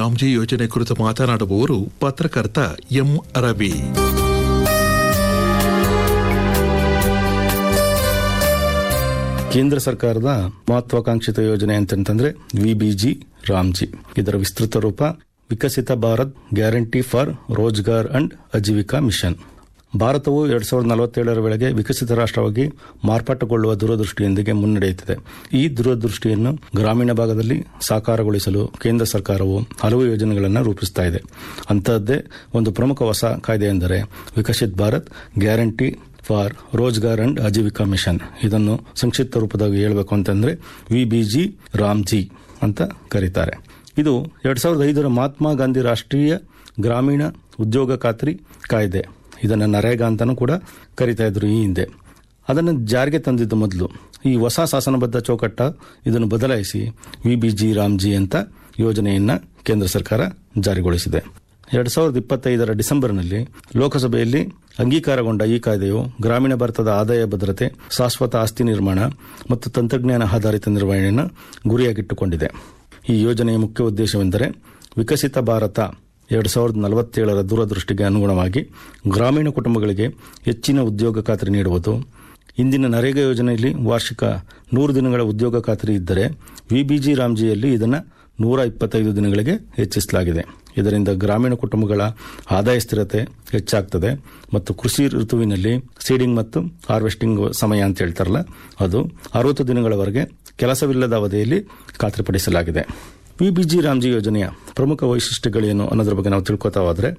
ರಾಮ್ಜಿ ಯೋಜನೆ ಕುರಿತು ಮಾತನಾಡುವವರು ಪತ್ರಕರ್ತ ಎಂ ರವಿ ಕೇಂದ್ರ ಸರ್ಕಾರದ ಮಹತ್ವಾಕಾಂಕ್ಷಿತ ಯೋಜನೆ ಅಂತಂತಂದ್ರೆ ವಿಬಿಜಿ ರಾಮ್ಜಿ ಇದರ ವಿಸ್ತೃತ ರೂಪ Viksit Bharat guarantee for Rozgar and Ajeevika mission ಭಾರತವು ಎರಡ್ ಸಾವಿರದ ನಲವತ್ತೇಳರ ವೇಳೆಗೆ ವಿಕಸಿತ ರಾಷ್ಟ್ರವಾಗಿ ಮಾರ್ಪಾಟುಗೊಳ್ಳುವ ದೂರದೃಷ್ಟಿಯೊಂದಿಗೆ ಮುನ್ನಡೆಯುತ್ತಿದೆ ಈ ದೂರದೃಷ್ಟಿಯನ್ನು ಗ್ರಾಮೀಣ ಭಾಗದಲ್ಲಿ ಸಾಕಾರಗೊಳಿಸಲು ಕೇಂದ್ರ ಸರ್ಕಾರವು ಹಲವು ಯೋಜನೆಗಳನ್ನು ರೂಪಿಸುತ್ತಾ ಇದೆ ಅಂತಹದ್ದೇ ಒಂದು ಪ್ರಮುಖ ಹೊಸ ಕಾಯ್ದೆ ಎಂದರೆ Viksit Bharat guarantee for Rozgar and Ajeevika mission ಇದನ್ನು ಸಂಕ್ಷಿಪ್ತ ರೂಪದಲ್ಲಿ ಹೇಳಬೇಕು ಅಂತಂದ್ರೆ ವಿಬಿಜಿ ರಾಮ್ಜಿ ಅಂತ ಕರೀತಾರೆ ಇದು ಎರಡ್ ಸಾವಿರದ ಐದರ ಮಹಾತ್ಮ ಗಾಂಧಿ ರಾಷ್ಟ್ರೀಯ ಗ್ರಾಮೀಣ ಉದ್ಯೋಗ ಖಾತ್ರಿ ಕಾಯ್ದೆ ಇದನ್ನು ನರೇಗಾ ಅಂತಾನೂ ಕೂಡ ಕರಿತಾ ಇದ್ರು ಈ ಹಿಂದೆ ಅದನ್ನು ಜಾರಿಗೆ ತಂದಿದ್ದು ಮೊದಲು ಈ ಹೊಸ ಶಾಸನಬದ್ಧ ಚೌಕಟ್ಟ ಇದನ್ನು ಬದಲಾಯಿಸಿ ವಿಬಿಜಿ ರಾಮ್ಜಿ ಅಂತ ಯೋಜನೆಯನ್ನ ಕೇಂದ್ರ ಸರ್ಕಾರ ಜಾರಿಗೊಳಿಸಿದೆ ಎರಡ್ ಸಾವಿರದ ಇಪ್ಪತ್ತೈದರ ಡಿಸೆಂಬರ್ನಲ್ಲಿ ಲೋಕಸಭೆಯಲ್ಲಿ ಅಂಗೀಕಾರಗೊಂಡ ಈ ಕಾಯ್ದೆಯು ಗ್ರಾಮೀಣ ಭಾರತದ ಆದಾಯ ಭದ್ರತೆ ಶಾಶ್ವತ ಆಸ್ತಿ ನಿರ್ಮಾಣ ಮತ್ತು ತಂತ್ರಜ್ಞಾನ ಆಧಾರಿತ ನಿರ್ವಹಣೆಯನ್ನು ಗುರಿಯಾಗಿಟ್ಟುಕೊಂಡಿದೆ ಈ ಯೋಜನೆಯ ಮುಖ್ಯ ಉದ್ದೇಶವೆಂದರೆ ವಿಕಸಿತ ಭಾರತ ಎರಡ್ ಸಾವಿರದ ನಲವತ್ತೇಳರ ದೂರದೃಷ್ಟಿಗೆ ಅನುಗುಣವಾಗಿ ಗ್ರಾಮೀಣ ಕುಟುಂಬಗಳಿಗೆ ಹೆಚ್ಚಿನ ಉದ್ಯೋಗ ಖಾತ್ರಿ ನೀಡುವುದು ಇಂದಿನ ನರೇಗಾ ಯೋಜನೆಯಲ್ಲಿ ವಾರ್ಷಿಕ ನೂರು ದಿನಗಳ ಉದ್ಯೋಗ ಖಾತ್ರಿ ಇದ್ದರೆ ವಿಬಿಜಿ ರಾಮ್ಜಿಯಲ್ಲಿ ಇದನ್ನು ನೂರ ಇಪ್ಪತ್ತೈದು ದಿನಗಳಿಗೆ ಹೆಚ್ಚಿಸಲಾಗಿದೆ ಇದರಿಂದ ಗ್ರಾಮೀಣ ಕುಟುಂಬಗಳ ಆದಾಯ ಸ್ಥಿರತೆ ಹೆಚ್ಚಾಗ್ತದೆ ಮತ್ತು ಕೃಷಿ ಋತುವಿನಲ್ಲಿ ಸೀಡಿಂಗ್ ಮತ್ತು ಹಾರ್ವೆಸ್ಟಿಂಗ್ ಸಮಯ ಅಂತ ಹೇಳ್ತಾರಲ್ಲ ಅದು ಅರವತ್ತು ದಿನಗಳವರೆಗೆ ಕೆಲಸವಿಲ್ಲದ ಅವಧಿಯಲ್ಲಿ ಖಾತ್ರಿಪಡಿಸಲಾಗಿದೆ ವಿಬಿಜಿ ರಾಮ್ಜಿ ಯೋಜನೆಯ ಪ್ರಮುಖ ವೈಶಿಷ್ಟ್ಯಗಳೇನು ಅನ್ನೋದ್ರ ಬಗ್ಗೆ ನಾವು ತಿಳ್ಕೊತಾ ಹೋದ್ರೆ